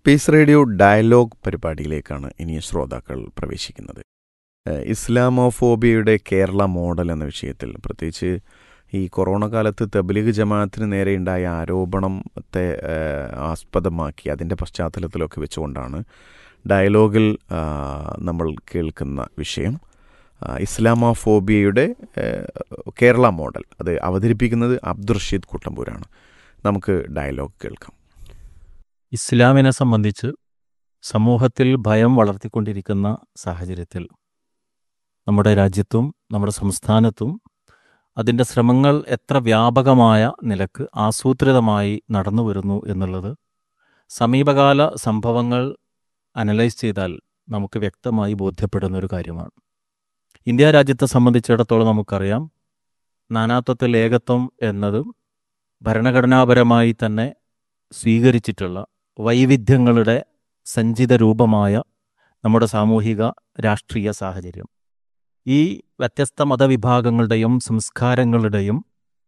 piece radio dialogue പരിപാടിയിലേക്കാണ് ഇനി ശ്രോതാക്കൾ പ്രവേശിക്കുന്നത് ഏഹ് ഇസ്ലാമോഫോബിയയുടെ കേരള മോഡൽ എന്ന വിഷയത്തിൽ പ്രത്യേകിച്ച് ഈ കൊറോണ കാലത്ത് തബ്ലീഗ് ജമാഅത്തിന് നേരെയുണ്ടായ ആരോപണത്തെ ഏഹ് ആസ്പദമാക്കി അതിൻ്റെ പശ്ചാത്തലത്തിലൊക്കെ വെച്ചുകൊണ്ടാണ് ഡയലോഗിൽ ആ, നമ്മൾ കേൾക്കുന്ന വിഷയം ആ, ഇസ്ലാമോഫോബിയയുടെ ഏഹ്, കേരള മോഡൽ അത് അവതരിപ്പിക്കുന്നത് അബ്ദുൾ റഷീദ് കുട്ടമ്പൂരാണ് നമുക്ക് ഡയലോഗ് കേൾക്കാം ഇസ്ലാമിനെ സംബന്ധിച്ച് സമൂഹത്തിൽ ഭയം വളർത്തിക്കൊണ്ടിരിക്കുന്ന സാഹചര്യത്തിൽ നമ്മുടെ രാജ്യത്തും നമ്മുടെ സംസ്ഥാനത്തും അതിൻ്റെ ശ്രമങ്ങൾ എത്ര വ്യാപകമായ നിലക്ക് ആസൂത്രിതമായി നടന്നു വരുന്നു എന്നുള്ളത് സമീപകാല സംഭവങ്ങൾ അനലൈസ് ചെയ്താൽ നമുക്ക് വ്യക്തമായി ബോധ്യപ്പെടുന്ന ഒരു കാര്യമാണ് ഇന്ത്യ രാജ്യത്തെ സംബന്ധിച്ചിടത്തോളം നമുക്കറിയാം നാനാത്വത്തിൽ ഏകത്വം എന്നത് ഭരണഘടനാപരമായി തന്നെ സ്വീകരിച്ചിട്ടുള്ള വൈവിധ്യങ്ങളുടെ സഞ്ചിത രൂപമായ നമ്മുടെ സാമൂഹിക രാഷ്ട്രീയ സാഹചര്യം ഈ വ്യത്യസ്ത മതവിഭാഗങ്ങളുടെയും സംസ്കാരങ്ങളുടെയും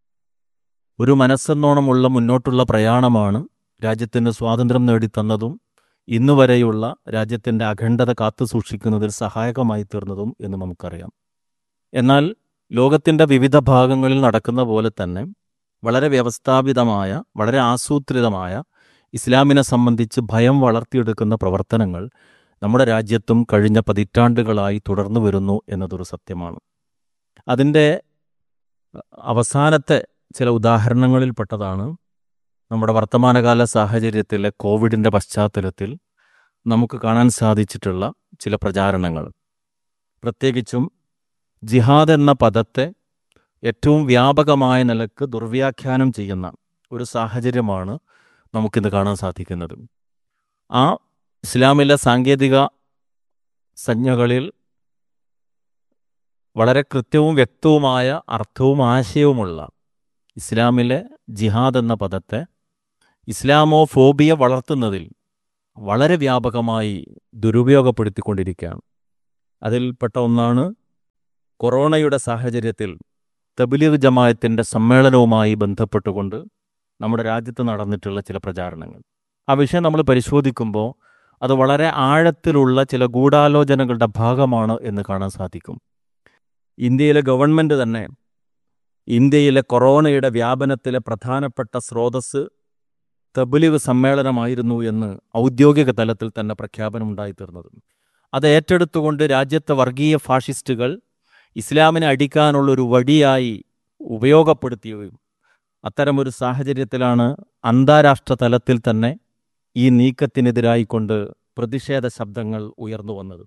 ഒരു മനസ്സെന്നോണമുള്ള മുന്നോട്ടുള്ള പ്രയാണമാണ് രാജ്യത്തിന് സ്വാതന്ത്ര്യം നേടിത്തന്നതും ഇന്നുവരെയുള്ള രാജ്യത്തിൻ്റെ അഖണ്ഡത കാത്തു സൂക്ഷിക്കുന്നതിൽ സഹായകമായി തീർന്നതും എന്ന് നമുക്കറിയാം എന്നാൽ ലോകത്തിൻ്റെ വിവിധ ഭാഗങ്ങളിൽ നടക്കുന്ന പോലെ തന്നെ വളരെ വ്യവസ്ഥാപിതമായ വളരെ ആസൂത്രിതമായ ഇസ്ലാമിനെ സംബന്ധിച്ച് ഭയം വളർത്തിയെടുക്കുന്ന പ്രവർത്തനങ്ങൾ നമ്മുടെ രാജ്യത്തും കഴിഞ്ഞ പതിറ്റാണ്ടുകളായി തുടർന്നു വരുന്നു എന്നതൊരു സത്യമാണ് അതിൻ്റെ അവസാനത്തെ ചില ഉദാഹരണങ്ങളിൽപ്പെട്ടതാണ് നമ്മുടെ വർത്തമാനകാല സാഹചര്യത്തിലെ കോവിഡിൻ്റെ പശ്ചാത്തലത്തിൽ നമുക്ക് കാണാൻ സാധിച്ചിട്ടുള്ള ചില പ്രചാരണങ്ങൾ പ്രത്യേകിച്ചും ജിഹാദ് എന്ന പദത്തെ ഏറ്റവും വ്യാപകമായ നിലക്ക് ദുർവ്യാഖ്യാനം ചെയ്യുന്ന ഒരു സാഹചര്യമാണ് നമുക്കിന്ന് കാണാൻ സാധിക്കുന്നത് ആ ഇസ്ലാമിലെ സാങ്കേതിക സംജ്ഞകളിൽ വളരെ കൃത്യവും വ്യക്തവുമായ അർത്ഥവും ആശയവുമുള്ള ഇസ്ലാമിലെ ജിഹാദ് എന്ന പദത്തെ ഇസ്ലാമോ ഫോബിയ വളർത്തുന്നതിൽ വളരെ വ്യാപകമായി ദുരുപയോഗപ്പെടുത്തിക്കൊണ്ടിരിക്കുകയാണ് അതിൽപ്പെട്ട ഒന്നാണ് കൊറോണയുടെ സാഹചര്യത്തിൽ തബ്ലീഗ് ജമായത്തിൻ്റെ സമ്മേളനവുമായി ബന്ധപ്പെട്ടുകൊണ്ട് നമ്മുടെ രാജ്യത്ത് നടന്നിട്ടുള്ള ചില പ്രചാരണങ്ങൾ ആ വിഷയം നമ്മൾ പരിശോധിക്കുമ്പോൾ അത് വളരെ ആഴത്തിലുള്ള ചില ഗൂഢാലോചനകളുടെ ഭാഗമാണ് എന്ന് കാണാൻ സാധിക്കും ഇന്ത്യയിലെ ഗവൺമെൻറ് തന്നെ ഇന്ത്യയിലെ കൊറോണയുടെ വ്യാപനത്തിലെ പ്രധാനപ്പെട്ട സ്രോതസ് തബ്ലീഗ് സമ്മേളനമായിരുന്നു എന്ന് ഔദ്യോഗിക തലത്തിൽ തന്നെ പ്രഖ്യാപനമുണ്ടായിത്തീർന്നത് അത് ഏറ്റെടുത്തുകൊണ്ട് രാജ്യത്തെ വർഗീയ ഫാഷിസ്റ്റുകൾ ഇസ്ലാമിനെ അടിക്കാനുള്ള ഒരു വടിയായി ഉപയോഗപ്പെടുത്തുകയും അത്തരമൊരു സാഹചര്യത്തിലാണ് അന്താരാഷ്ട്ര തലത്തിൽ തന്നെ ഈ നീക്കത്തിനെതിരായിക്കൊണ്ട് പ്രതിഷേധ ശബ്ദങ്ങൾ ഉയർന്നു വന്നത്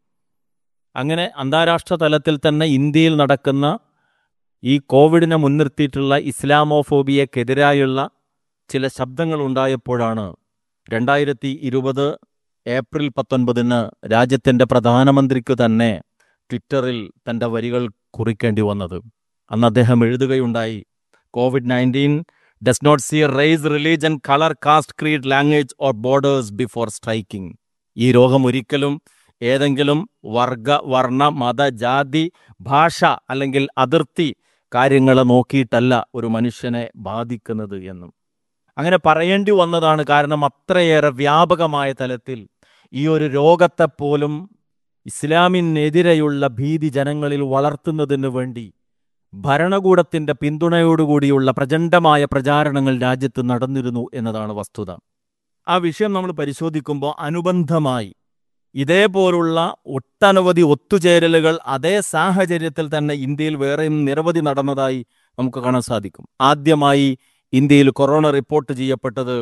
അങ്ങനെ അന്താരാഷ്ട്ര തലത്തിൽ തന്നെ ഇന്ത്യയിൽ നടക്കുന്ന ഈ കോവിഡിനെ മുൻനിർത്തിയിട്ടുള്ള ഇസ്ലാമോഫോബിയക്കെതിരായുള്ള ചില ശബ്ദങ്ങൾ ഉണ്ടായപ്പോഴാണ് രണ്ടായിരത്തി ഇരുപത് ഏപ്രിൽ പത്തൊൻപതിന് രാജ്യത്തിൻ്റെ പ്രധാനമന്ത്രിക്ക് തന്നെ ട്വിറ്ററിൽ തൻ്റെ വരികൾ കുറിക്കേണ്ടി വന്നത് അന്ന് അദ്ദേഹം എഴുതുകയുണ്ടായി covid nineteen does not see race religion colour caste creed language or borders before striking ഈ രോഗം ഒരിക്കലും ഏതെങ്കിലും വർഗ വർണ്ണ മത ജാതി ഭാഷ അല്ലെങ്കിൽ അതിർത്തി കാര്യങ്ങളെ നോക്കിയിട്ടല്ല ഒരു മനുഷ്യനെ ബാധിക്കുന്നത് എന്നും അങ്ങനെ പറയേണ്ടി വന്നതാണ് കാരണം അത്രയേറെ വ്യാപകമായ തലത്തിൽ ഈ ഒരു രോഗത്തെപ്പോലും ഇസ്ലാമിനെതിരെയുള്ള ഭീതി ജനങ്ങളിൽ വളർത്തുന്നതിന് വേണ്ടി ഭരണകൂടത്തിന്റെ പിന്തുണയോടുകൂടിയുള്ള പ്രചണ്ഡമായ പ്രചാരണങ്ങൾ രാജ്യത്ത് നടന്നിരുന്നു എന്നതാണ് വസ്തുത ആ വിഷയം നമ്മൾ പരിശോധിക്കുമ്പോൾ അനുബന്ധമായി ഇതേപോലുള്ള ഒട്ടനവധി ഒത്തുചേരലുകൾ അതേ സാഹചര്യത്തിൽ തന്നെ ഇന്ത്യയിൽ വേറെയും നിരവധി നടന്നതായി നമുക്ക് കാണാൻ സാധിക്കും ആദ്യമായി ഇന്ത്യയിൽ കൊറോണ റിപ്പോർട്ട് ചെയ്യപ്പെട്ടത്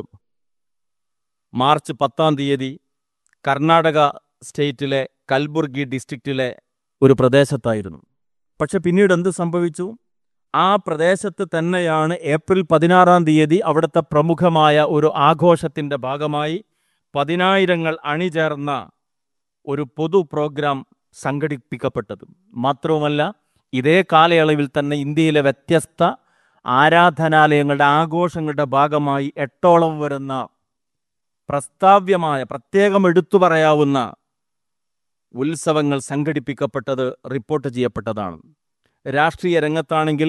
മാർച്ച് പത്താം തീയതി കർണാടക സ്റ്റേറ്റിലെ കൽബുർഗി ഡിസ്ട്രിക്റ്റിലെ ഒരു പ്രദേശത്തായിരുന്നു പക്ഷെ പിന്നീട് എന്ത് സംഭവിച്ചു ആ പ്രദേശത്ത് തന്നെയാണ് ഏപ്രിൽ പതിനാറാം തീയതി അവിടുത്തെ പ്രമുഖമായ ഒരു ആഘോഷത്തിൻ്റെ ഭാഗമായി പതിനായിരങ്ങൾ അണിചേർന്ന ഒരു പൊതു പ്രോഗ്രാം സംഘടിപ്പിക്കപ്പെട്ടത് മാത്രവുമല്ല ഇതേ കാലയളവിൽ തന്നെ ഇന്ത്യയിലെ വ്യത്യസ്ത ആരാധനാലയങ്ങളുടെ ആഘോഷങ്ങളുടെ ഭാഗമായി എട്ടോളം വരുന്ന പ്രസ്താവ്യമായ പ്രത്യേകം എടുത്തു പറയാവുന്ന ഉത്സവങ്ങൾ സംഘടിപ്പിക്കപ്പെട്ടത് റിപ്പോർട്ട് ചെയ്യപ്പെട്ടതാണ് രാഷ്ട്രീയ രംഗത്താണെങ്കിൽ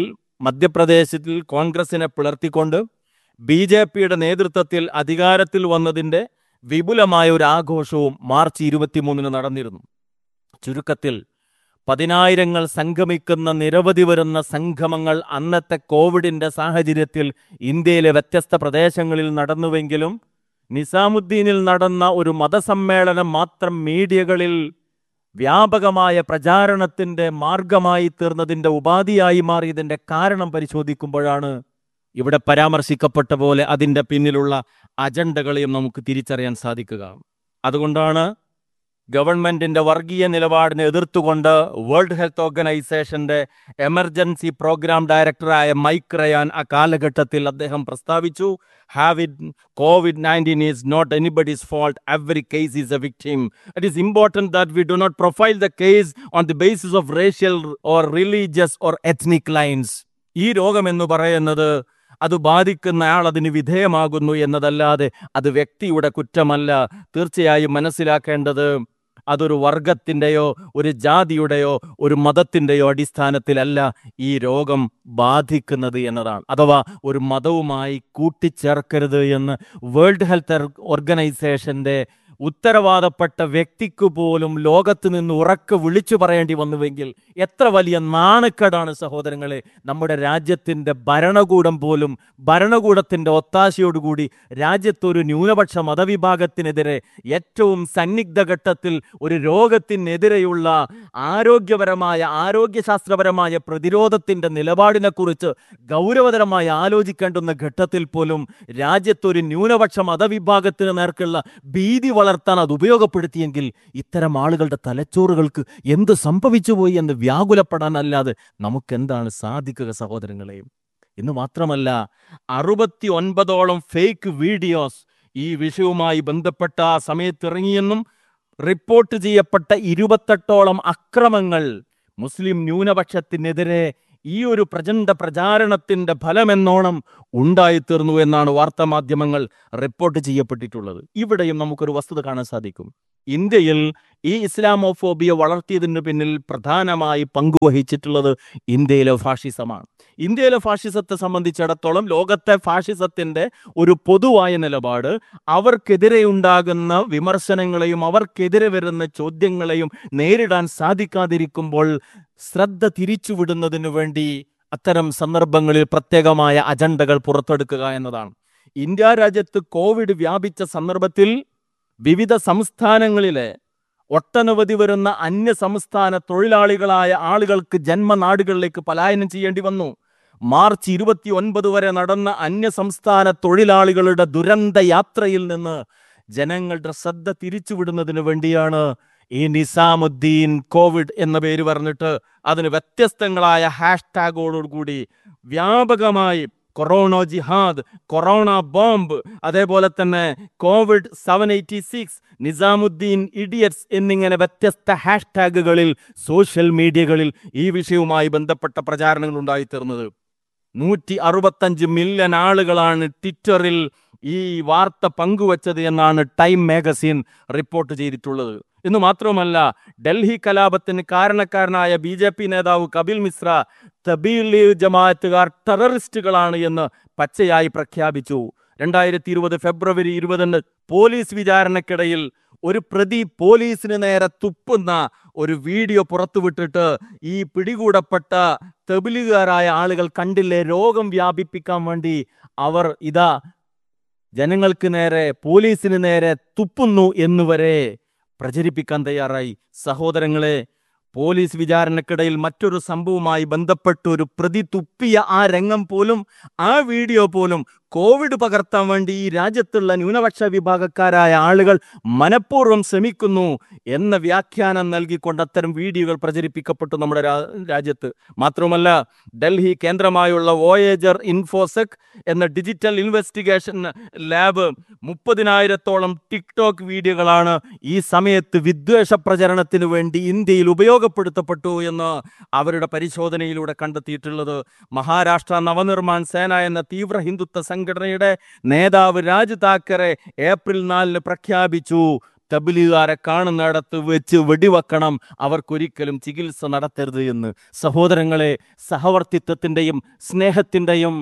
മധ്യപ്രദേശിൽ കോൺഗ്രസിനെ പിളർത്തിക്കൊണ്ട് ബി ജെ പിയുടെ നേതൃത്വത്തിൽ അധികാരത്തിൽ വന്നതിൻ്റെ വിപുലമായ ഒരു ആഘോഷവും മാർച്ച് ഇരുപത്തിമൂന്നിന് നടന്നിരുന്നു ചുരുക്കത്തിൽ പതിനായിരങ്ങൾ സംഗമിക്കുന്ന നിരവധി വരുന്ന സംഗമങ്ങൾ അന്നത്തെ കോവിഡിന്റെ സാഹചര്യത്തിൽ ഇന്ത്യയിലെ വ്യത്യസ്ത പ്രദേശങ്ങളിൽ നടന്നുവെങ്കിലും നിസാമുദ്ദീനിൽ നടന്ന ഒരു മതസമ്മേളനം മാത്രം മീഡിയകളിൽ വ്യാപകമായ പ്രചാരണത്തിന്റെ മാർഗമായി തീർന്നതിന്റെ ഉപാധിയായി മാറിയതിന്റെ കാരണം പരിശോധിക്കുമ്പോഴാണ് ഇവിടെ പരാമർശിക്കപ്പെട്ട പോലെ അതിന്റെ പിന്നിലുള്ള അജണ്ടകളെയും നമുക്ക് തിരിച്ചറിയാൻ സാധിക്കുക അതുകൊണ്ടാണ് ഗവൺമെന്റിന്റെ വർഗീയ നിലപാടിനെ എതിർത്തുകൊണ്ട് വേൾഡ് ഹെൽത്ത് ഓർഗനൈസേഷന്റെ എമർജൻസി പ്രോഗ്രാം ഡയറക്ടറായ മൈക്ക് റയാൻ ആ കാലഘട്ടത്തിൽ അദ്ദേഹം പ്രസ്താവിച്ചു have it covid nineteen is not anybody's fault every case is a victim it is important that we do not profile the case on the basis of racial or religious or ethnic lines ഈ രോഗം എന്ന് പറയുന്നത് അത് ബാധിക്കുന്നയാൾ അതിന് വിധേയമാകുന്നു എന്നതല്ലാതെ അത് വ്യക്തിയുടെ കുറ്റമല്ല തീർച്ചയായും മനസ്സിലാക്കേണ്ടത് അതൊരു വർഗത്തിൻ്റെയോ ഒരു ജാതിയുടെയോ ഒരു മതത്തിൻ്റെയോ അടിസ്ഥാനത്തിലല്ല ഈ രോഗം ബാധിക്കുന്നത് എന്നതാണ് അഥവാ ഒരു മതവുമായി കൂട്ടിച്ചേർക്കരുത് എന്ന് വേൾഡ് ഹെൽത്ത് ഓർഗനൈസേഷൻ്റെ ഉത്തരവാദപ്പെട്ട വ്യക്തിക്ക് പോലും ലോകത്ത് നിന്ന് ഉറക്കെ വിളിച്ചു പറയേണ്ടി വന്നുവെങ്കിൽ എത്ര വലിയ നാണക്കേടാണ് സഹോദരങ്ങളെ നമ്മുടെ രാജ്യത്തിൻ്റെ ഭരണകൂടം പോലും ഭരണകൂടത്തിൻ്റെ ഒത്താശയോടുകൂടി രാജ്യത്തൊരു ന്യൂനപക്ഷ മതവിഭാഗത്തിനെതിരെ ഏറ്റവും സന്നിഗ്ധ ഘട്ടത്തിൽ ഒരു രോഗത്തിനെതിരെയുള്ള ആരോഗ്യപരമായ ആരോഗ്യശാസ്ത്രപരമായ പ്രതിരോധത്തിൻ്റെ നിലപാടിനെക്കുറിച്ച് ഗൗരവതരമായി ആലോചിക്കേണ്ടുന്ന ഘട്ടത്തിൽ പോലും രാജ്യത്തൊരു ന്യൂനപക്ഷ മതവിഭാഗത്തിന് നേർക്കുള്ള ഭീതി വളർത്താൻ അത് ഉപയോഗപ്പെടുത്തിയെങ്കിൽ ഇത്തരം ആളുകളുടെ തലച്ചോറുകൾക്ക് എന്ത് സംഭവിച്ചുപോയി എന്ന് വ്യാകുലപ്പെടാനല്ലാതെ നമുക്കെന്താണ് സാധിക്കുക സഹോദരങ്ങളെ എന്ന് മാത്രമല്ല അറുപത്തി ഒൻപതോളം ഫേക്ക് വീഡിയോസ് ഈ വിഷയവുമായി ബന്ധപ്പെട്ട ആ സമയത്ത് ഇറങ്ങിയെന്നും റിപ്പോർട്ട് ചെയ്യപ്പെട്ട ഇരുപത്തെട്ടോളം അക്രമങ്ങൾ മുസ്ലിം ന്യൂനപക്ഷത്തിനെതിരെ ഈ ഒരു പ്രചണ്ഡ പ്രചാരണത്തിന്റെ ഫലമെന്നോണം ഉണ്ടായിത്തീർന്നു എന്നാണ് വാർത്താമാധ്യമങ്ങൾ റിപ്പോർട്ട് ചെയ്യപ്പെട്ടിട്ടുള്ളത് ഇവിടെയും നമുക്കൊരു വസ്തുത കാണാൻ സാധിക്കും ഇന്ത്യയിൽ ഈ ഇസ്ലാമോഫോബിയ വളർത്തിയതിന് പിന്നിൽ പ്രധാനമായി പങ്കുവഹിച്ചിട്ടുള്ളത് ഇന്ത്യയിലെ ഫാഷിസമാണ് ഇന്ത്യയിലെ ഫാഷിസത്തെ സംബന്ധിച്ചിടത്തോളം ലോകത്തെ ഫാഷിസത്തിന്റെ ഒരു പൊതുവായ നിലപാട് അവർക്കെതിരെ ഉണ്ടാകുന്ന വിമർശനങ്ങളെയും അവർക്കെതിരെ വരുന്ന ചോദ്യങ്ങളെയും നേരിടാൻ സാധിക്കാതിരിക്കുമ്പോൾ ശ്രദ്ധ തിരിച്ചുവിടുന്നതിനു വേണ്ടി അത്തരം സന്ദർഭങ്ങളിൽ പ്രത്യേകമായ അജണ്ടകൾ പുറത്തെടുക്കുക എന്നതാണ് ഇന്ത്യ രാജ്യത്ത് കോവിഡ് വ്യാപിച്ച സന്ദർഭത്തിൽ വിവിധ സംസ്ഥാനങ്ങളിലെ ഒട്ടനവധി വരുന്ന അന്യ സംസ്ഥാന തൊഴിലാളികളായ ആളുകൾക്ക് ജന്മനാടുകളിലേക്ക് പലായനം ചെയ്യേണ്ടി വന്നു മാർച്ച് ഇരുപത്തി ഒൻപത് വരെ നടന്ന അന്യ സംസ്ഥാന തൊഴിലാളികളുടെ ദുരന്ത യാത്രയിൽ നിന്ന് ജനങ്ങളുടെ ശ്രദ്ധ തിരിച്ചുവിടുന്നതിന് വേണ്ടിയാണ് ഈ നിസാമുദ്ദീൻ കോവിഡ് എന്ന പേര് പറഞ്ഞിട്ട് അതിന് വ്യത്യസ്തങ്ങളായ ഹാഷ്ടാഗോടുകൂടി വ്യാപകമായി കൊറോണ ജിഹാദ് കൊറോണ ബോംബ് അതേപോലെ തന്നെ covid seven eighty six Nizamuddin idiots എന്നിങ്ങനെ വ്യത്യസ്ത ഹാഷ്ടാഗുകളിൽ സോഷ്യൽ മീഡിയകളിൽ ഈ വിഷയവുമായി ബന്ധപ്പെട്ട പ്രചാരണങ്ങൾ ഉണ്ടായിത്തീർന്നത് നൂറ്റി അറുപത്തഞ്ച് മില്യൺ ആളുകളാണ് ട്വിറ്ററിൽ ഈ വാർത്ത പങ്കുവച്ചത് എന്നാണ് ടൈം മാഗസിൻ റിപ്പോർട്ട് ചെയ്തിട്ടുള്ളത് എന്ന് മാത്രമല്ല ഡൽഹി കലാപത്തിന് കാരണക്കാരനായ ബി ജെ പി നേതാവ് കപിൽ മിശ്ര തബീലീഗ് ജമാഅത്തുകാർ ടെററിസ്റ്റുകളാണ് എന്ന് പച്ചയായി പ്രഖ്യാപിച്ചു രണ്ടായിരത്തി ഇരുപത് ഫെബ്രുവരി ഇരുപതിന് പോലീസ് വിചാരണക്കിടയിൽ ഒരു പ്രതി പോലീസിന് നേരെ തുപ്പുന്ന ഒരു വീഡിയോ പുറത്തുവിട്ടിട്ട് ഈ പിടികൂടപ്പെട്ട തെബിലുകാരായ ആളുകൾ കണ്ടില്ലേ രോഗം വ്യാപിപ്പിക്കാൻ വേണ്ടി അവർ ഇതാ ജനങ്ങൾക്ക് നേരെ പോലീസിന് നേരെ തുപ്പുന്നു എന്നുവരെ പ്രചരിപ്പിക്കാൻ തയ്യാറായി സഹോദരങ്ങളെ പോലീസ് വിചാരണക്കിടയിൽ മറ്റൊരു സംഭവവുമായി ബന്ധപ്പെട്ട് ഒരു പ്രതി തുപ്പിയ ആ രംഗം പോലും ആ വീഡിയോ പോലും കോവിഡ് പകർത്താൻ വേണ്ടി ഈ രാജ്യത്തുള്ള ന്യൂനപക്ഷ വിഭാഗക്കാരായ ആളുകൾ മനഃപൂർവ്വം ശ്രമിക്കുന്നു എന്ന വ്യാഖ്യാനം നൽകിക്കൊണ്ട് അത്തരം വീഡിയോകൾ പ്രചരിപ്പിക്കപ്പെട്ടു നമ്മുടെ രാ- രാജ്യത്ത് മാത്രമല്ല ഡൽഹി കേന്ദ്രമായുള്ള വോയേജർ ഇൻഫോസെക് എന്ന ഡിജിറ്റൽ ഇൻവെസ്റ്റിഗേഷൻ ലാബ് മുപ്പതിനായിരത്തോളം ടിക്ടോക്ക് വീഡിയോകളാണ് ഈ സമയത്ത് വിദ്വേഷ പ്രചരണത്തിന് വേണ്ടി ഇന്ത്യയിൽ ഉപയോഗപ്പെടുത്തപ്പെട്ടു എന്ന് അവരുടെ പരിശോധനയിലൂടെ കണ്ടെത്തിയിട്ടുള്ളത് മഹാരാഷ്ട്ര നവനിർമ്മാൺ സേന എന്ന തീവ്ര ഹിന്ദുത്വ സംഘടനയുടെ നേതാവ് രാജ് താക്കറെ ഏപ്രിൽ നാലിന് പ്രഖ്യാപിച്ചു തബിലികാരെ കാണുന്നിടത്ത് വെച്ച് വെടിവെക്കണം അവർക്കൊരിക്കലും ചികിത്സ നടത്തരുത് എന്ന് സഹോദരങ്ങളെ സഹവർത്തിത്വത്തിൻ്റെയും സ്നേഹത്തിൻ്റെയും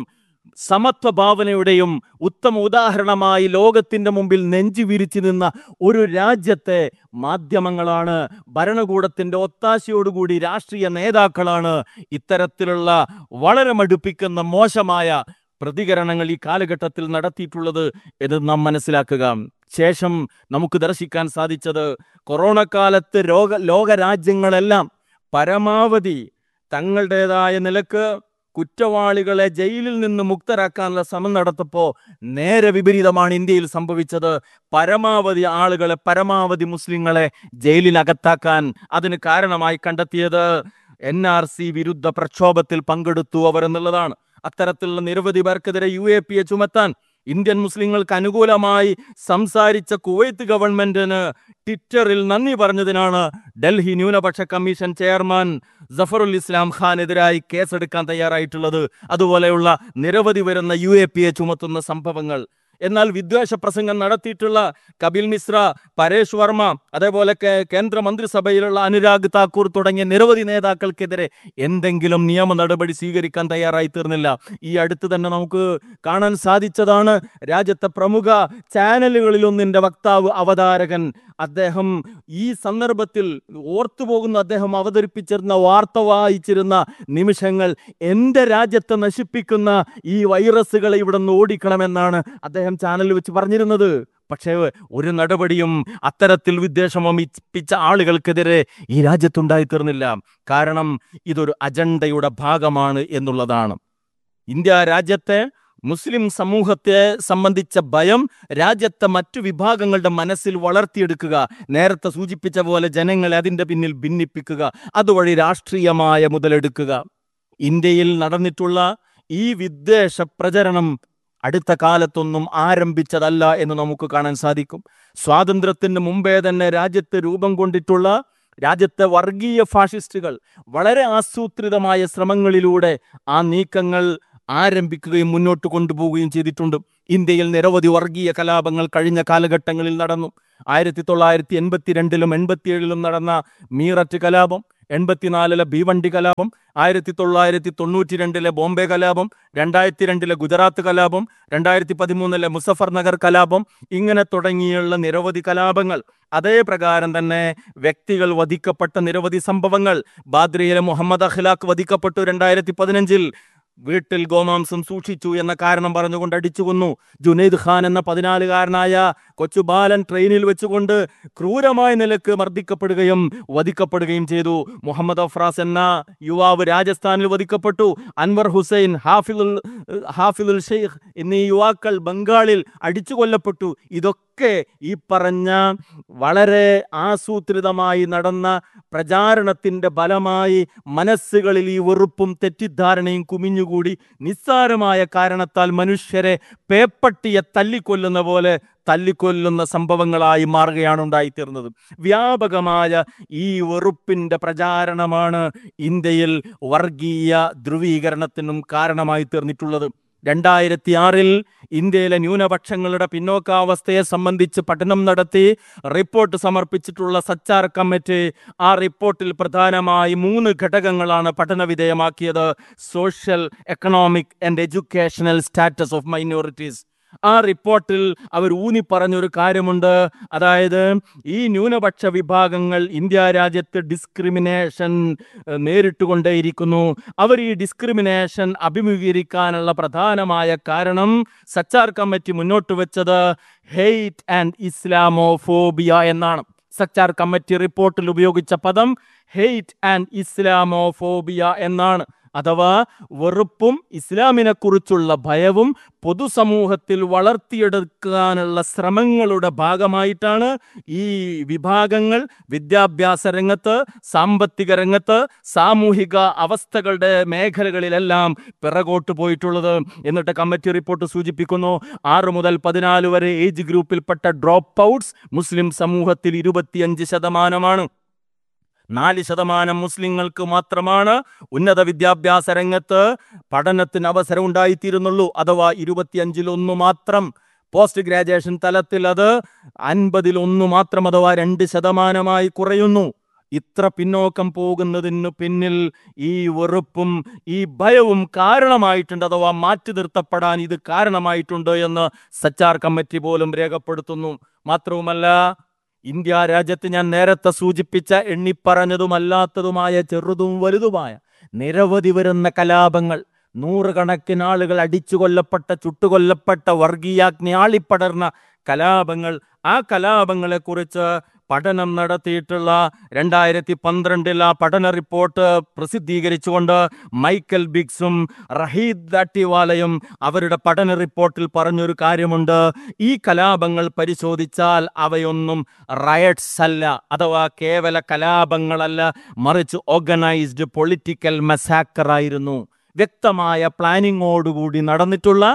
സമത്വ ഭാവനയുടെയും ഉത്തമ ഉദാഹരണമായി ലോകത്തിന്റെ മുമ്പിൽ നെഞ്ചു വിരിച്ചു നിന്ന ഒരു രാജ്യത്തെ മാധ്യമങ്ങളാണ് ഭരണകൂടത്തിന്റെ ഒത്താശയോടുകൂടി രാഷ്ട്രീയ നേതാക്കളാണ് ഇത്തരത്തിലുള്ള വളരെ മടുപ്പിക്കുന്ന മോശമായ പ്രതികരണങ്ങൾ ഈ കാലഘട്ടത്തിൽ നടത്തിയിട്ടുള്ളത് എന്ന് നാം മനസ്സിലാക്കുക ശേഷം നമുക്ക് ദർശിക്കാൻ സാധിച്ചത് കൊറോണ കാലത്ത് രോഗ ലോകരാജ്യങ്ങളെല്ലാം പരമാവധി തങ്ങളുടേതായ നിലക്ക് കുറ്റവാളികളെ ജയിലിൽ നിന്ന് മുക്തരാക്കാനുള്ള ശ്രമം നടത്തപ്പോൾ നേരെ വിപരീതമാണ് ഇന്ത്യയിൽ സംഭവിച്ചത് പരമാവധി ആളുകളെ പരമാവധി മുസ്ലിങ്ങളെ ജയിലിനകത്താക്കാൻ അതിന് കാരണമായി കണ്ടെത്തിയത് എൻ ആർ സി വിരുദ്ധ പ്രക്ഷോഭത്തിൽ പങ്കെടുത്തു അവർ എന്നുള്ളതാണ് അത്തരത്തിലുള്ള നിരവധി പേർക്കെതിരെ യു എ പിയെ ചുമത്താൻ ഇന്ത്യൻ മുസ്ലിങ്ങൾക്ക് അനുകൂലമായി സംസാരിച്ച കുവൈത്ത് ഗവൺമെന്റിന് ട്വിറ്ററിൽ നന്ദി പറഞ്ഞതിനാണ് ഡൽഹി ന്യൂനപക്ഷ കമ്മീഷൻ ചെയർമാൻ ജഫറുൽ ഇസ്ലാം ഖാനെതിരായി കേസെടുക്കാൻ തയ്യാറായിട്ടുള്ളത് അതുപോലെയുള്ള നിരവധി വരുന്ന യു എ പിയെ ചുമത്തുന്ന സംഭവങ്ങൾ എന്നാൽ വിദ്വേഷ പ്രസംഗം നടത്തിയിട്ടുള്ള കപിൽ മിശ്ര പരേഷ് വർമ്മ അതേപോലെ കേ- കേന്ദ്ര മന്ത്രിസഭയിലുള്ള അനുരാഗ് താക്കൂർ തുടങ്ങിയ നിരവധി നേതാക്കൾക്കെതിരെ എന്തെങ്കിലും നിയമ നടപടി സ്വീകരിക്കാൻ തയ്യാറായി തീർന്നില്ല ഈ അടുത്ത് തന്നെ നമുക്ക് കാണാൻ സാധിച്ചതാണ് രാജ്യത്തെ പ്രമുഖ ചാനലുകളിലൊന്നിന്റെ വക്താവ് അവതാരകൻ അദ്ദേഹം ഈ സന്ദർഭത്തിൽ ഓർത്തുപോകുന്ന അദ്ദേഹം അവതരിപ്പിച്ചിരുന്ന വാർത്ത വായിച്ചിരുന്ന നിമിഷങ്ങൾ എൻ്റെ രാജ്യത്തെ നശിപ്പിക്കുന്ന ഈ വൈറസുകളെ ഇവിടെ നിന്ന് ഓടിക്കണമെന്നാണ് അദ്ദേഹം ചാനലിൽ വെച്ച് പറഞ്ഞിരുന്നത് പക്ഷേ ഒരു നടപടിയും അത്തരത്തിൽ വിദ്വേഷം വമിപ്പിച്ച ആളുകൾക്കെതിരെ ഈ രാജ്യത്തുണ്ടായി തീർന്നില്ല കാരണം ഇതൊരു അജണ്ടയുടെ ഭാഗമാണ് എന്നുള്ളതാണ് ഇന്ത്യ രാജ്യത്തെ മുസ്ലിം സമൂഹത്തെ സംബന്ധിച്ച ഭയം രാജ്യത്തെ മറ്റു വിഭാഗങ്ങളുടെ മനസ്സിൽ വളർത്തിയെടുക്കുക നേരത്തെ സൂചിപ്പിച്ച പോലെ ജനങ്ങളെ അതിൻ്റെ പിന്നിൽ ഭിന്നിപ്പിക്കുക അതുവഴി രാഷ്ട്രീയമായ മുതലെടുക്കുക ഇന്ത്യയിൽ നടന്നിട്ടുള്ള ഈ വിദ്വേഷ പ്രചരണം അടുത്ത കാലത്തൊന്നും ആരംഭിച്ചതല്ല എന്ന് നമുക്ക് കാണാൻ സാധിക്കും സ്വാതന്ത്ര്യത്തിന് മുമ്പേ തന്നെ രാജ്യത്ത് രൂപം കൊണ്ടിട്ടുള്ള രാജ്യത്തെ വർഗീയ ഫാഷിസ്റ്റുകൾ വളരെ ആസൂത്രിതമായ ശ്രമങ്ങളിലൂടെ ആ നീക്കങ്ങൾ ആരംഭിക്കുകയും മുന്നോട്ട് കൊണ്ടുപോവുകയും ചെയ്തിട്ടുണ്ട് ഇന്ത്യയിൽ നിരവധി വർഗീയ കലാപങ്ങൾ കഴിഞ്ഞ കാലഘട്ടങ്ങളിൽ നടന്നു ആയിരത്തി തൊള്ളായിരത്തി എൺപത്തിരണ്ടിലും എൺപത്തിയേഴിലും നടന്ന മീററ്റ് കലാപം എൺപത്തിനാലിലെ ഭീവണ്ടി കലാപം ആയിരത്തി തൊള്ളായിരത്തി തൊണ്ണൂറ്റി രണ്ടിലെ ബോംബെ കലാപം രണ്ടായിരത്തി രണ്ടിലെ ഗുജറാത്ത് കലാപം രണ്ടായിരത്തി പതിമൂന്നിലെ മുസഫർ നഗർ കലാപം ഇങ്ങനെ തുടങ്ങിയുള്ള നിരവധി കലാപങ്ങൾ അതേ പ്രകാരം തന്നെ വ്യക്തികൾ വധിക്കപ്പെട്ട നിരവധി സംഭവങ്ങൾ ബാദ്രിയിലെ മുഹമ്മദ് അഖ്ലാഖ് വധിക്കപ്പെട്ടു രണ്ടായിരത്തി പതിനഞ്ചിൽ വീട്ടിൽ ഗോമാംസം സൂക്ഷിച്ചു എന്ന കാരണം പറഞ്ഞുകൊണ്ട് അടിച്ചു കൊന്നു ജുനൈദ് ഖാൻ എന്ന പതിനാലുകാരനായ കൊച്ചുബാലൻ ട്രെയിനിൽ വെച്ചുകൊണ്ട് ക്രൂരമായ നിലക്ക് മർദ്ദിക്കപ്പെടുകയും വധിക്കപ്പെടുകയും ചെയ്തു മുഹമ്മദ് അഫ്രാസ് എന്ന യുവാവ് രാജസ്ഥാനിൽ വധിക്കപ്പെട്ടു അൻവർ ഹുസൈൻ ഹാഫിദുൽ ഹാഫിദുൽ ഷെയ്ഖ് എന്നീ യുവാക്കൾ ബംഗാളിൽ അടിച്ചു കൊല്ലപ്പെട്ടു ഇതൊക്കെ ഈ പറഞ്ഞ വളരെ ആസൂത്രിതമായി നടന്ന പ്രചാരണത്തിന്റെ ഫലമായി മനസ്സുകളിൽ ഈ വെറുപ്പും തെറ്റിദ്ധാരണയും കുമിഞ്ഞുകൂടി നിസ്സാരമായ കാരണത്താൽ മനുഷ്യരെ പേപ്പട്ടിയെ തല്ലിക്കൊല്ലുന്ന പോലെ തല്ലിക്കൊല്ലുന്ന സംഭവങ്ങളായി മാറുകയാണ് ഉണ്ടായിത്തീർന്നത് വ്യാപകമായ ഈ വെറുപ്പിന്റെ പ്രചാരണമാണ് ഇന്ത്യയിൽ വർഗീയ ധ്രുവീകരണത്തിനും കാരണമായി തീർന്നിട്ടുള്ളത് രണ്ടായിരത്തി ആറിൽ ഇന്ത്യയിലെ ന്യൂനപക്ഷങ്ങളുടെ പിന്നോക്കാവസ്ഥയെ സംബന്ധിച്ച് പഠനം നടത്തി റിപ്പോർട്ട് സമർപ്പിച്ചിട്ടുള്ള സച്ചാർ കമ്മിറ്റി ആ റിപ്പോർട്ടിൽ പ്രധാനമായി മൂന്ന് ഘടകങ്ങളാണ് പഠന വിധേയമാക്കിയത് social economic and educational status of minorities ആ റിപ്പോർട്ടിൽ അവർ ഊന്നി പറഞ്ഞൊരു കാര്യമുണ്ട് അതായത് ഈ ന്യൂനപക്ഷ വിഭാഗങ്ങൾ ഇന്ത്യ രാജ്യത്ത് ഡിസ്ക്രിമിനേഷൻ ഏഹ്, നേരിട്ടുകൊണ്ടേയിരിക്കുന്നു അവർ ഈ ഡിസ്ക്രിമിനേഷൻ അഭിമുഖീകരിക്കാനുള്ള പ്രധാനമായ കാരണം സച്ചാർ കമ്മിറ്റി മുന്നോട്ട് വെച്ചത് ഹെയ്റ്റ് ആൻഡ് ഇസ്ലാമോഫോബിയ എന്നാണ് സച്ചാർ കമ്മിറ്റി റിപ്പോർട്ടിൽ ഉപയോഗിച്ച പദം ഹെയ്റ്റ് ആൻഡ് ഇസ്ലാമോഫോബിയ എന്നാണ് അഥവാ വെറുപ്പും ഇസ്ലാമിനെ കുറിച്ചുള്ള ഭയവും പൊതുസമൂഹത്തിൽ വളർത്തിയെടുക്കാനുള്ള ശ്രമങ്ങളുടെ ഭാഗമായിട്ടാണ് ഈ വിഭാഗങ്ങൾ വിദ്യാഭ്യാസ രംഗത്ത് സാമ്പത്തിക രംഗത്ത് സാമൂഹിക അവസ്ഥകളുടെ മേഖലകളിലെല്ലാം പിറകോട്ട് പോയിട്ടുള്ളത് എന്നിട്ട് കമ്മിറ്റി റിപ്പോർട്ട് സൂചിപ്പിക്കുന്നു ആറ് മുതൽ പതിനാല് വരെ ഏജ് ഗ്രൂപ്പിൽപ്പെട്ട ഡ്രോപ്പ് ഔട്ട്സ് മുസ്ലിം സമൂഹത്തിൽ ഇരുപത്തിയഞ്ച് ശതമാനമാണ് നാല് ശതമാനം മുസ്ലിങ്ങൾക്ക് മാത്രമാണ് ഉന്നത വിദ്യാഭ്യാസ രംഗത്ത് പഠനത്തിന് അവസരം ഉണ്ടായിത്തീരുന്നുള്ളൂ അഥവാ ഇരുപത്തിയഞ്ചിലൊന്ന് മാത്രം പോസ്റ്റ് ഗ്രാജുവേഷൻ തലത്തിൽ അത് അൻപതിൽ ഒന്ന് മാത്രം അഥവാ രണ്ട് ശതമാനമായി കുറയുന്നു ഇത്ര പിന്നോക്കം പോകുന്നതിന് പിന്നിൽ ഈ വെറുപ്പും ഈ ഭയവും കാരണമായിട്ടുണ്ട് അഥവാ മാറ്റി നിർത്തപ്പെടാൻ ഇത് കാരണമായിട്ടുണ്ട് എന്ന് സച്ചാർ കമ്മിറ്റി പോലും രേഖപ്പെടുത്തുന്നു മാത്രവുമല്ല ഇന്ത്യ രാജ്യത്ത് ഞാൻ നേരത്തെ സൂചിപ്പിച്ച എണ്ണിപ്പറഞ്ഞതുമല്ലാത്തതുമായ ചെറുതും വലുതുമായ നിരവധി വരുന്ന കലാപങ്ങൾ നൂറുകണക്കിന് ആളുകൾ അടിച്ചു കൊല്ലപ്പെട്ട ചുട്ടുകൊല്ലപ്പെട്ട വർഗീയാഗ്നി ആളിപ്പടർന്ന കലാപങ്ങൾ ആ കലാപങ്ങളെക്കുറിച്ച് പഠനം നടത്തിയിട്ടുള്ള രണ്ടായിരത്തി പന്ത്രണ്ടിൽ ആ പഠന റിപ്പോർട്ട് പ്രസിദ്ധീകരിച്ചുകൊണ്ട് മൈക്കൽ ബിഗ്സും റഹീദ് ദാട്ടിവാലയും അവരുടെ പഠന റിപ്പോർട്ടിൽ പറഞ്ഞൊരു കാര്യമുണ്ട് ഈ കലാപങ്ങൾ പരിശോധിച്ചാൽ അവയൊന്നും റയറ്റ്സ് അല്ല അഥവാ കേവല കലാപങ്ങളല്ല മറിച്ച് ഓർഗനൈസ്ഡ് പൊളിറ്റിക്കൽ മസാക്കർ ആയിരുന്നു വ്യക്തമായ പ്ലാനിങ്ങോടുകൂടി നടന്നിട്ടുള്ള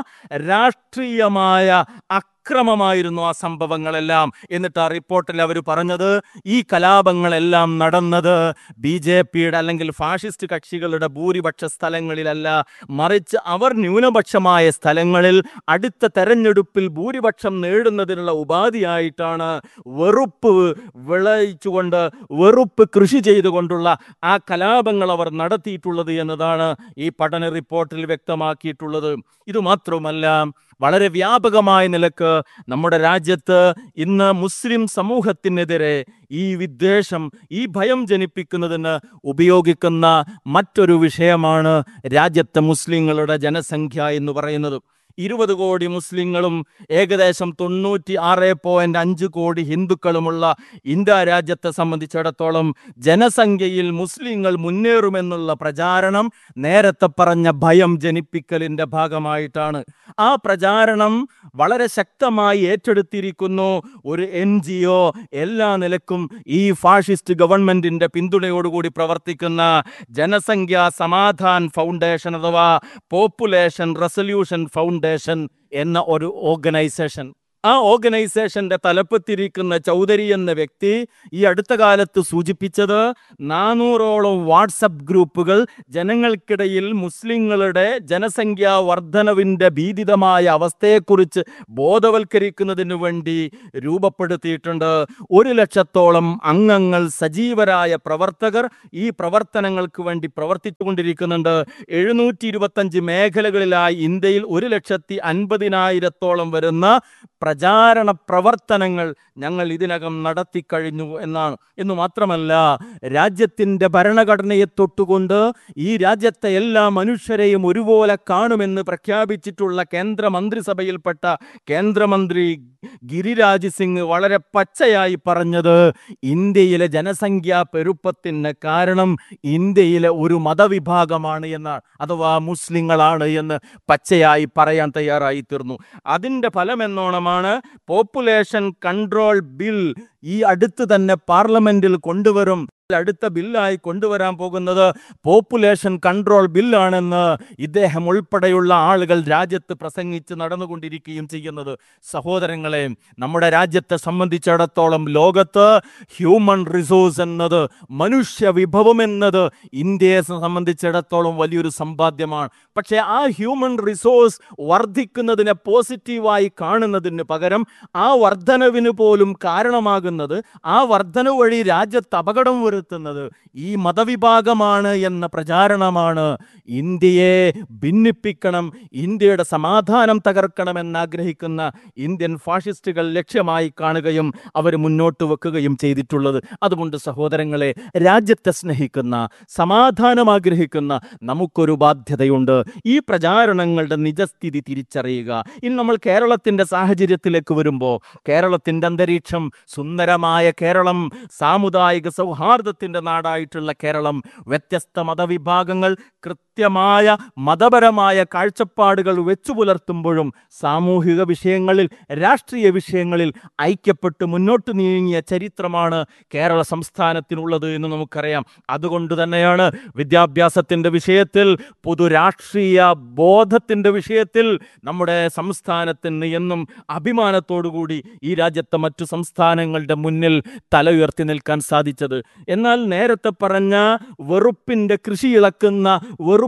രാഷ്ട്രീയമായ അക്രമമായിരുന്നു ആ സംഭവങ്ങളെല്ലാം എന്നിട്ട് ആ റിപ്പോർട്ടിൽ അവർ പറഞ്ഞത് ഈ കലാപങ്ങളെല്ലാം നടന്നത് ബി ജെ പിയുടെ അല്ലെങ്കിൽ ഫാഷിസ്റ്റ് കക്ഷികളുടെ ഭൂരിപക്ഷ സ്ഥലങ്ങളിലല്ല മറിച്ച് അവർ ന്യൂനപക്ഷമായ സ്ഥലങ്ങളിൽ അടുത്ത തെരഞ്ഞെടുപ്പിൽ ഭൂരിപക്ഷം നേടുന്നതിനുള്ള ഉപാധിയായിട്ടാണ് വെറുപ്പ് വിളയിച്ചുകൊണ്ട് വെറുപ്പ് കൃഷി ചെയ്തുകൊണ്ടുള്ള ആ കലാപങ്ങൾ അവർ നടത്തിയിട്ടുള്ളത് എന്നതാണ് ഈ പഠന റിപ്പോർട്ടിൽ വ്യക്തമാക്കിയിട്ടുള്ളത് ഇത് മാത്രമല്ല വളരെ വ്യാപകമായ നിലക്ക് നമ്മുടെ രാജ്യത്ത് ഇന്ന് മുസ്ലിം സമൂഹത്തിനെതിരെ ഈ വിദ്വേഷം ഈ ഭയം ജനിപ്പിക്കുന്നതിന് ഉപയോഗിക്കുന്ന മറ്റൊരു വിഷയമാണ് രാജ്യത്തെ മുസ്ലിങ്ങളുടെ ജനസംഖ്യ എന്ന് പറയുന്നത് ഇരുപത് കോടി മുസ്ലിങ്ങളും ഏകദേശം തൊണ്ണൂറ്റി ആറ് പോയിന്റ് അഞ്ച് കോടി ഹിന്ദുക്കളുമുള്ള ഇന്ത്യ രാജ്യത്തെ സംബന്ധിച്ചിടത്തോളം ജനസംഖ്യയിൽ മുസ്ലിങ്ങൾ മുന്നേറുമെന്നുള്ള പ്രചാരണം നേരത്തെ പറഞ്ഞ ഭയം ജനിപ്പിക്കലിന്റെ ഭാഗമായിട്ടാണ് ആ പ്രചാരണം വളരെ ശക്തമായി ഏറ്റെടുത്തിരിക്കുന്നു ഒരു എൻ ജി ഒ എല്ലാ നിലക്കും ഈ ഫാഷിസ്റ്റ് ഗവൺമെന്റിന്റെ പിന്തുണയോടുകൂടി പ്രവർത്തിക്കുന്ന ജനസംഖ്യാ സമാധാൻ ഫൗണ്ടേഷൻ അഥവാ പോപ്പുലേഷൻ റെസൊല്യൂഷൻ ഫൗണ്ടേഷൻ എന്ന ഒരു ഓർഗനൈസേഷൻ ആ ഓർഗനൈസേഷന്റെ തലപ്പത്തിരിക്കുന്ന ചൗധരി എന്ന വ്യക്തി ഈ അടുത്ത കാലത്ത് സൂചിപ്പിച്ചത് നാനൂറോളം വാട്സപ്പ് ഗ്രൂപ്പുകൾ ജനങ്ങൾക്കിടയിൽ മുസ്ലിങ്ങളുടെ ജനസംഖ്യാ വർധനവിന്റെ ഭീതിതമായ അവസ്ഥയെക്കുറിച്ച് ബോധവൽക്കരിക്കുന്നതിനു വേണ്ടി രൂപപ്പെടുത്തിയിട്ടുണ്ട് ഒരു ലക്ഷത്തോളം അംഗങ്ങൾ സജീവരായ പ്രവർത്തകർ ഈ പ്രവർത്തനങ്ങൾക്ക് വേണ്ടി പ്രവർത്തിച്ചുകൊണ്ടിരിക്കുന്നുണ്ട് എഴുന്നൂറ്റി ഇരുപത്തഞ്ച് മേഖലകളിലായി ഇന്ത്യയിൽ ഒരു ലക്ഷത്തി അൻപതിനായിരത്തോളം വരുന്ന പ്രചാരണ പ്രവർത്തനങ്ങൾ ഞങ്ങൾ ഇതിനകം നടത്തിക്കഴിഞ്ഞു എന്നാണ് എന്നു മാത്രമല്ല രാജ്യത്തിൻ്റെ ഭരണഘടനയെ തൊട്ടുകൊണ്ട് ഈ രാജ്യത്തെ എല്ലാ മനുഷ്യരെയും ഒരുപോലെ കാണുമെന്ന് പ്രഖ്യാപിച്ചിട്ടുള്ള കേന്ദ്ര മന്ത്രിസഭയിൽപ്പെട്ട കേന്ദ്രമന്ത്രി ഗിരിരാജ് സിംഗ് വളരെ പച്ചയായി പറഞ്ഞത് ഇന്ത്യയിലെ ജനസംഖ്യാ പെരുപ്പത്തിന് കാരണം ഇന്ത്യയിലെ ഒരു മതവിഭാഗമാണ് എന്നാണ് അഥവാ മുസ്ലിങ്ങളാണ് എന്ന് പച്ചയായി പറയാൻ തയ്യാറായി തീർന്നു അതിൻ്റെ ഫലമെന്നോണമാണ് പോപ്പുലേഷൻ കൺട്രോൾ ബിൽ ഈ അടുത്ത് തന്നെ പാർലമെന്റിൽ കൊണ്ടുവരും അടുത്ത ബില്ലായി കൊണ്ടുവരാൻ പോകുന്നത് പോപ്പുലേഷൻ കൺട്രോൾ ബില്ലാണെന്ന് ഇദ്ദേഹം ഉൾപ്പെടെയുള്ള ആളുകൾ രാജ്യത്ത് പ്രസംഗിച്ച് നടന്നുകൊണ്ടിരിക്കുകയും ചെയ്യുന്നത് സഹോദരങ്ങളെ നമ്മുടെ രാജ്യത്തെ സംബന്ധിച്ചിടത്തോളം ലോകത്ത് ഹ്യൂമൻ റിസോഴ്സ് എന്നത് മനുഷ്യ വിഭവം എന്നത് ഇന്ത്യയെ സംബന്ധിച്ചിടത്തോളം വലിയൊരു സമ്പാദ്യമാണ് പക്ഷേ ആ ഹ്യൂമൻ റിസോഴ്സ് വർദ്ധിക്കുന്നതിനെ പോസിറ്റീവായി കാണുന്നതിന് പകരം ആ വർധനവിന് പോലും കാരണമാകുന്നത് ആ വർധന വഴി രാജ്യത്ത് അപകടം വരുത്തുന്നത് ഈ മതവിഭാഗമാണ് എന്ന പ്രചാരണമാണ് ഇന്ത്യയെ ഭിന്നിപ്പിക്കണം ഇന്ത്യയുടെ സമാധാനം തകർക്കണമെന്ന് ആഗ്രഹിക്കുന്ന ഇന്ത്യൻ ഫാഷിസ്റ്റുകൾ ലക്ഷ്യമായി കാണുകയും അവർ മുന്നോട്ട് വെക്കുകയും ചെയ്തിട്ടുള്ളത് അതുകൊണ്ട് സഹോദരങ്ങളെ രാജ്യത്തെ സ്നേഹിക്കുന്ന സമാധാനം ആഗ്രഹിക്കുന്ന നമുക്കൊരു ബാധ്യതയുണ്ട് ഈ പ്രചാരണങ്ങളുടെ നിജസ്ഥിതി തിരിച്ചറിയുക ഇനി നമ്മൾ കേരളത്തിൻ്റെ സാഹചര്യത്തിലേക്ക് വരുമ്പോൾ കേരളത്തിൻ്റെ അന്തരീക്ഷം സുന്ദരമായ കേരളം സാമുദായിക സൗഹാർദ്ദത്തിൻ്റെ നാടായിട്ടുള്ള കേരളം വ്യത്യസ്ത മതവിഭാഗങ്ങൾ കൃത്യമായ മതപരമായ കാഴ്ചപ്പാടുകൾ വെച്ചു പുലർത്തുമ്പോഴും സാമൂഹിക വിഷയങ്ങളിൽ രാഷ്ട്രീയ വിഷയങ്ങളിൽ ഐക്യപ്പെട്ട് മുന്നോട്ട് നീങ്ങിയ ചരിത്രമാണ് കേരള സംസ്ഥാനത്തിനുള്ളത് എന്ന് നമുക്കറിയാം അതുകൊണ്ട് തന്നെയാണ് വിദ്യാഭ്യാസത്തിൻ്റെ വിഷയത്തിൽ പൊതുരാഷ്ട്രീയ ബോധത്തിൻ്റെ വിഷയത്തിൽ നമ്മുടെ സംസ്ഥാനത്തിന് എന്നും അഭിമാനത്തോടുകൂടി ഈ രാജ്യത്തെ മറ്റു സംസ്ഥാനങ്ങളുടെ മുന്നിൽ തല ഉയർത്തി നിൽക്കാൻ സാധിച്ചത് എന്നാൽ നേരത്തെ പറഞ്ഞ വെറുപ്പിൻ്റെ കൃഷി ഇളക്കുന്ന വെറുപ്പ്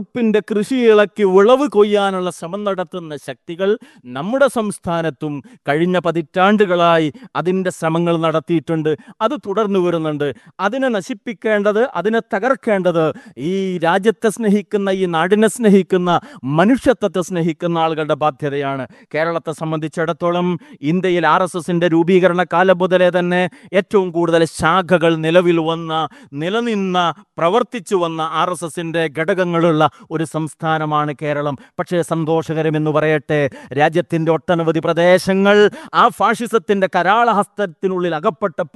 വെറുപ്പിന്റെ കൃഷി ഇളക്കി വിളവ് കൊയ്യാനുള്ള ശ്രമം നടത്തുന്ന ശക്തികൾ നമ്മുടെ സംസ്ഥാനത്തും കഴിഞ്ഞ പതിറ്റാണ്ടുകളായി അതിൻ്റെ ശ്രമങ്ങൾ നടത്തിയിട്ടുണ്ട് അത് തുടർന്നു വരുന്നുണ്ട് അതിനെ നശിപ്പിക്കേണ്ടത് അതിനെ തകർക്കേണ്ടത് ഈ രാജ്യത്തെ സ്നേഹിക്കുന്ന ഈ നാടിനെ സ്നേഹിക്കുന്ന മനുഷ്യത്വത്തെ സ്നേഹിക്കുന്ന ആളുകളുടെ ബാധ്യതയാണ് കേരളത്തെ സംബന്ധിച്ചിടത്തോളം ഇന്ത്യയിൽ ആർ എസ് എസിന്റെ രൂപീകരണ കാലം മുതലേ തന്നെ ഏറ്റവും കൂടുതൽ ശാഖകൾ നിലവിൽ വന്ന നിലനിന്ന പ്രവർത്തിച്ചു വന്ന ആർ എസ് എസിന്റെ ഘടകങ്ങളുള്ള ഒരു സംസ്ഥാനമാണ് കേരളം പക്ഷേ സന്തോഷകരമെന്ന് പറയട്ടെ രാജ്യത്തിന്റെ ഒട്ടനവധി പ്രദേശങ്ങൾ ആ ഫാഷിസത്തിന്റെ കരാളഹസ്തത്തിനുള്ളിൽ അകപ്പെട്ടപ്പോൾ